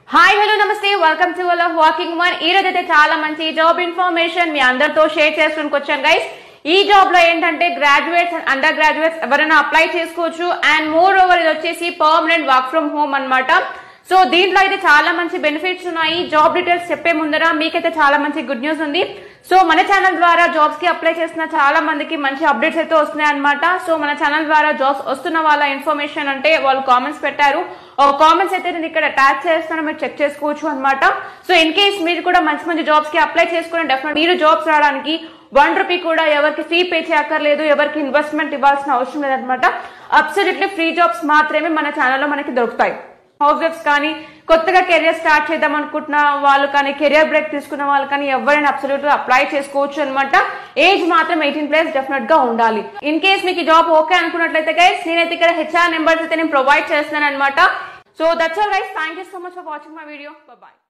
hi hello నమస్తే welcome to వల్ walking one ఈ రోజు అయితే చాలా మంచి జాబ్ ఇన్ఫర్మేషన్ మీ అందరితో షేర్ చేసుకుని వచ్చాను గైస్ ఈ జాబ్ లో ఏంటంటే గ్రాడ్యుయేట్స్ అండ్ అండర్ గ్రాడ్యుయేట్స్ ఎవరైనా అప్లై చేసుకోవచ్చు అండ్ మోర్ ఓవర్ ఇది వచ్చేసి పర్మనెంట్ వర్క్ ఫ్రమ్ హోమ్ అన్నమాట సో దీంట్లో అయితే చాలా మంచి బెనిఫిట్స్ ఉన్నాయి జాబ్ డీటెయిల్స్ చెప్పే ముందర మీకైతే చాలా మంచి గుడ్ న్యూస్ ఉంది సో మన ఛానల్ ద్వారా జాబ్స్ కి అప్లై చేసిన చాలా మందికి మంచి అప్డేట్స్ అయితే వస్తున్నాయి అనమాట సో మన ఛానల్ ద్వారా జాబ్స్ వస్తున్న వాళ్ళ ఇన్ఫర్మేషన్ అంటే వాళ్ళు కామెంట్స్ పెట్టారు కామెంట్స్ అయితే నేను ఇక్కడ అటాచ్ చేస్తాను మీరు చెక్ చేసుకోవచ్చు అనమాట సో ఇన్ కేస్ మీరు కూడా మంచి మంచి జాబ్స్ కి అప్లై చేసుకుని డెఫినెట్ మీరు జాబ్స్ రావడానికి వన్ రూపీ కూడా ఎవరికి ఫీ పే చేయక్కర్లేదు ఎవరికి ఇన్వెస్ట్మెంట్ ఇవ్వాల్సిన అవసరం లేదనమాట అబ్సల్యూట్లీ ఫ్రీ జాబ్స్ మాత్రమే మన ఛానల్లో మనకి దొరుకుతాయి హౌస్ వైఫ్స్ కానీ కొత్తగా కెరియర్ స్టార్ట్ చేద్దాం అనుకుంటున్న వాళ్ళు కానీ కెరియర్ బ్రేక్ తీసుకున్న వాళ్ళు కానీ ఎవరైనా అబ్సల్యూట్ అప్లై చేసుకోవచ్చు అనమాట ఏజ్ మాత్రం ఎయిటీన్ ప్లస్ డెఫినెట్ గా ఉండాలి ఇన్ కేస్ మీకు జాబ్ ఓకే అనుకున్నట్లయితే గైస్ నేనైతే ఇక్కడ హెచ్ఆర్ నెంబర్స్ అయితే నేను ప్రొవైడ్ చేస్తున్నాను అనమాట so that's all guys thank you so much for watching my video bye